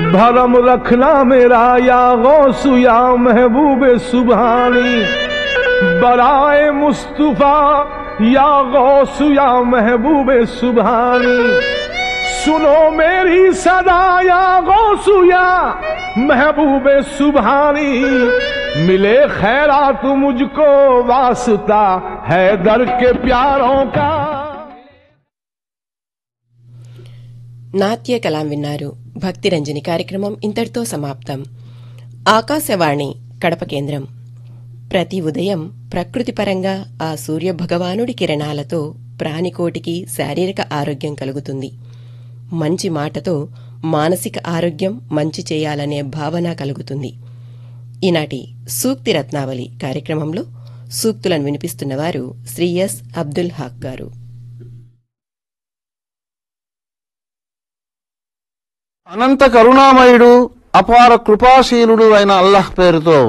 भरम रखना मेरा या गौसु या महबूब सुबहानी बराए मुस्तफा या गौसु या महबूब सुबहानी सुनो मेरी सदा या गौसु या महबूब सुबहानी मिले खैरात मुझको वास्ता है दर के प्यारों का నాట్య కలాం విన్నారు భక్తి రంజని కార్యక్రమం ఇంతటితో సమాప్తం ఆకాశవాణి కడప కేంద్రం ప్రతి ఉదయం ప్రకృతిపరంగా ఆ సూర్య భగవానుడి కిరణాలతో ప్రాణికోటికి శారీరక ఆరోగ్యం కలుగుతుంది మంచి మాటతో మానసిక ఆరోగ్యం మంచి చేయాలనే భావన కలుగుతుంది ఈనాటి సూక్తి రత్నావళి కార్యక్రమంలో సూక్తులను వినిపిస్తున్నవారు శ్రీ ఎస్ అబ్దుల్ హాక్ గారు అనంత కరుణామయుడు అపార కృపాశీలుడు అయిన అల్లాహ్ పేరుతో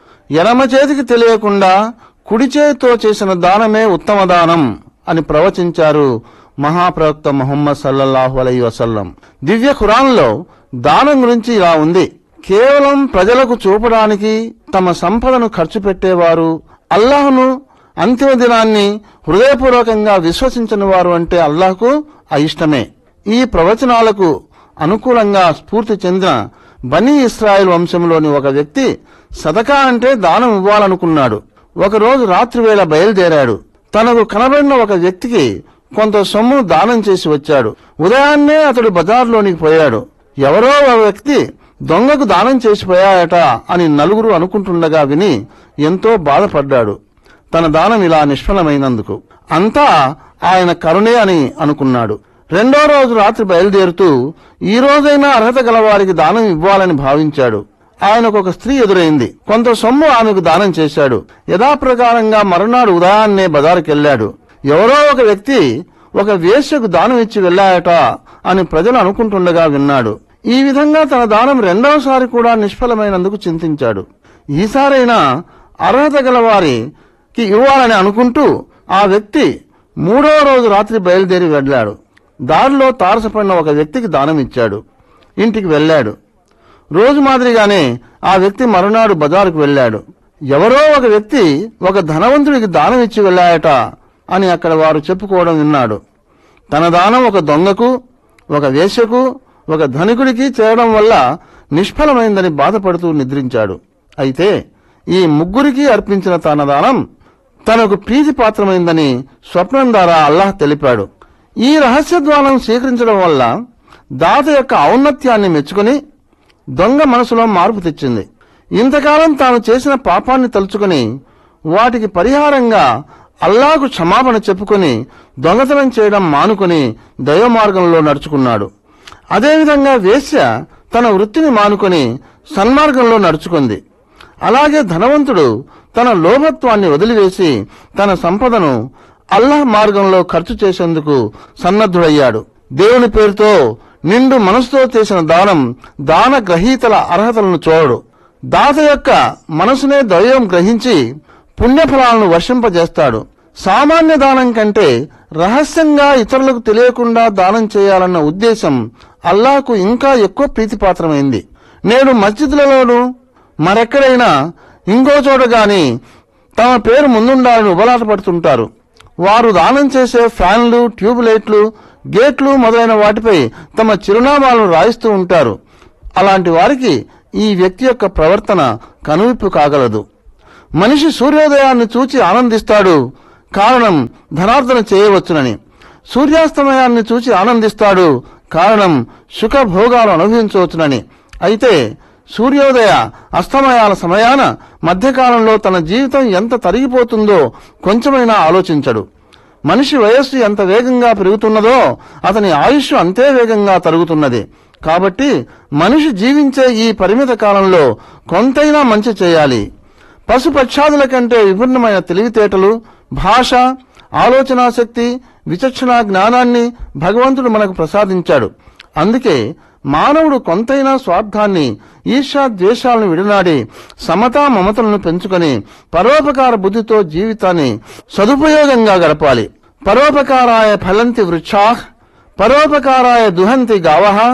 ఎడమ చేతికి తెలియకుండా కుడి చేతితో చేసిన దానమే ఉత్తమ దానం అని ప్రవచించారు మహాప్రవక్త ముహమ్మద్ సల్లల్లాహు అలై వసల్లం దివ్య ఖురాన్లో దానం గురించి ఇలా ఉంది కేవలం ప్రజలకు చూపడానికి తమ సంపదను ఖర్చు పెట్టేవారు అల్లాహ్ను అంతిమ దినాన్ని హృదయపూర్వకంగా విశ్వసించని వారు అంటే అల్లాహ్కు అయిష్టమే ఈ ప్రవచనాలకు అనుకూలంగా స్ఫూర్తి చెందిన బనీ ఇస్రాయిల్ వంశంలోని ఒక వ్యక్తి సదకా అంటే దానం ఇవ్వాలనుకున్నాడు ఒకరోజు రాత్రివేళ బయలుదేరాడు తనకు కనబడిన ఒక వ్యక్తికి కొంత సొమ్ము దానం చేసి వచ్చాడు ఉదయాన్నే అతడు బజార్లోనికి పోయాడు ఎవరో ఒక వ్యక్తి దొంగకు దానం చేసిపోయాయట అని నలుగురు అనుకుంటుండగా విని ఎంతో బాధపడ్డాడు తన దానం ఇలా నిష్ఫలమైనందుకు అంతా ఆయన కరుణే అని అనుకున్నాడు రెండో రోజు రాత్రి బయలుదేరుతూ ఈ రోజైనా అర్హత గల వారికి దానం ఇవ్వాలని భావించాడు ఆయనకు ఒక స్త్రీ ఎదురైంది కొంత సొమ్ము ఆమెకు దానం చేశాడు యథాప్రకారంగా మరునాడు ఉదయాన్నే బజారుకెళ్లాడు ఎవరో ఒక వ్యక్తి ఒక వేశ్యకు దానం ఇచ్చి వెళ్ళాయట అని ప్రజలు అనుకుంటుండగా విన్నాడు ఈ విధంగా తన దానం రెండవసారి కూడా నిష్ఫలమైనందుకు చింతించాడు ఈసారైనా అర్హత గల వారికి ఇవ్వాలని అనుకుంటూ ఆ వ్యక్తి మూడో రోజు రాత్రి బయలుదేరి వెళ్ళాడు దారిలో తారసపడిన ఒక వ్యక్తికి దానం ఇచ్చాడు ఇంటికి వెళ్ళాడు రోజు మాదిరిగానే ఆ వ్యక్తి మరునాడు బజారుకు వెళ్ళాడు ఎవరో ఒక వ్యక్తి ఒక ధనవంతుడికి దానం ఇచ్చి వెళ్ళాయట అని అక్కడ వారు చెప్పుకోవడం విన్నాడు తన దానం ఒక దొంగకు ఒక వేశ్యకు ఒక ధనికుడికి చేరడం వల్ల నిష్ఫలమైందని బాధపడుతూ నిద్రించాడు అయితే ఈ ముగ్గురికి అర్పించిన తన దానం తనకు ప్రీతిపాత్రమైందని స్వప్నం ద్వారా అల్లాహ్ తెలిపాడు ఈ రహస్యద్వారం స్వీకరించడం వల్ల దాత యొక్క ఔన్నత్యాన్ని మెచ్చుకుని దొంగ మనసులో మార్పు తెచ్చింది ఇంతకాలం తాను చేసిన పాపాన్ని తలుచుకుని వాటికి పరిహారంగా అల్లాకు క్షమాపణ చెప్పుకొని దొంగతనం చేయడం మానుకొని దైవ మార్గంలో నడుచుకున్నాడు అదేవిధంగా వేశ్య తన వృత్తిని మానుకొని సన్మార్గంలో నడుచుకుంది అలాగే ధనవంతుడు తన లోభత్వాన్ని వదిలివేసి తన సంపదను అల్లాహ్ మార్గంలో ఖర్చు చేసేందుకు సన్నద్ధుడయ్యాడు దేవుని పేరుతో నిండు మనసుతో చేసిన దానం దాన గ్రహీతల అర్హతలను చూడడు దాత యొక్క మనసునే దైవం గ్రహించి పుణ్యఫలాలను వర్షింపజేస్తాడు సామాన్య దానం కంటే రహస్యంగా ఇతరులకు తెలియకుండా దానం చేయాలన్న ఉద్దేశం అల్లాహకు ఇంకా ఎక్కువ ప్రీతిపాత్రమైంది నేడు మస్జిద్లలోనూ మరెక్కడైనా ఇంకో చోట గాని తమ పేరు ముందుండాలని ఉబలాట పడుతుంటారు వారు దానం చేసే ఫ్యాన్లు ట్యూబ్ లైట్లు గేట్లు మొదలైన వాటిపై తమ చిరునామాలను రాయిస్తూ ఉంటారు అలాంటి వారికి ఈ వ్యక్తి యొక్క ప్రవర్తన కనువిప్పు కాగలదు మనిషి సూర్యోదయాన్ని చూచి ఆనందిస్తాడు కారణం ధనార్జన చేయవచ్చునని సూర్యాస్తమయాన్ని చూచి ఆనందిస్తాడు కారణం సుఖభోగాలు అనుభవించవచ్చునని అయితే సూర్యోదయ అస్తమయాల సమయాన మధ్యకాలంలో తన జీవితం ఎంత తరిగిపోతుందో కొంచెమైనా ఆలోచించడు మనిషి వయస్సు ఎంత వేగంగా పెరుగుతున్నదో అతని ఆయుష్ అంతే వేగంగా తరుగుతున్నది కాబట్టి మనిషి జీవించే ఈ పరిమిత కాలంలో కొంతైనా మంచి చేయాలి పశుపక్షాదుల కంటే విభిన్నమైన తెలివితేటలు భాష ఆలోచనా శక్తి విచక్షణ జ్ఞానాన్ని భగవంతుడు మనకు ప్రసాదించాడు అందుకే మానవుడు కొంతైనా స్వార్థాన్ని ఈర్షా ద్వేషాలను విడనాడి సమతా మమతలను పెంచుకొని పరోపకార బుద్ధితో జీవితాన్ని సదుపయోగంగా గడపాలి పరోపకారాయ ఫలంతి వృక్షా పరోపకారాయ దుహంతి గావః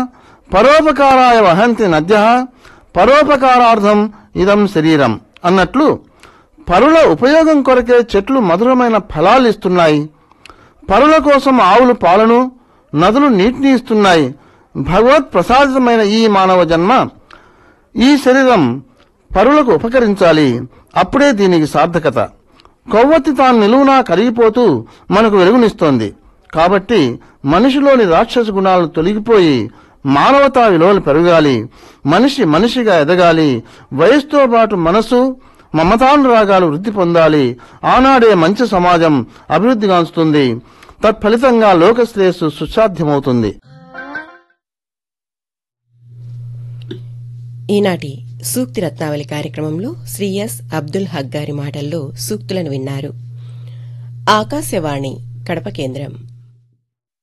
పరోపకారాయ వహంతి నద్య పరోపకారార్థం ఇదం శరీరం అన్నట్లు పరుల ఉపయోగం కొరకే చెట్లు మధురమైన ఫలాలు ఇస్తున్నాయి పరుల కోసం ఆవులు పాలను నదులు నీటిని ఇస్తున్నాయి భగవత్ ప్రసాదితమైన ఈ మానవ జన్మ ఈ శరీరం పరులకు ఉపకరించాలి అప్పుడే దీనికి సార్థకత కొవ్వొత్తి తాను నిలువునా కరిగిపోతూ మనకు వెలుగునిస్తోంది కాబట్టి మనిషిలోని రాక్షస గుణాలు తొలగిపోయి మానవతా విలువలు పెరగాలి మనిషి మనిషిగా ఎదగాలి వయసుతో పాటు మనసు మమతానురాగాలు వృద్ధి పొందాలి ఆనాడే మంచి సమాజం అభివృద్ధిగాంచుతుంది తత్ఫలితంగా లోక శ్రేయస్సు సుసాధ్యమవుతుంది ఈనాటి సూక్తి రత్నావళి కార్యక్రమంలో శ్రీ ఎస్ అబ్దుల్ హక్ గారి మాటల్లో సూక్తులను విన్నారు ఆకాశవాణి కడప కేంద్రం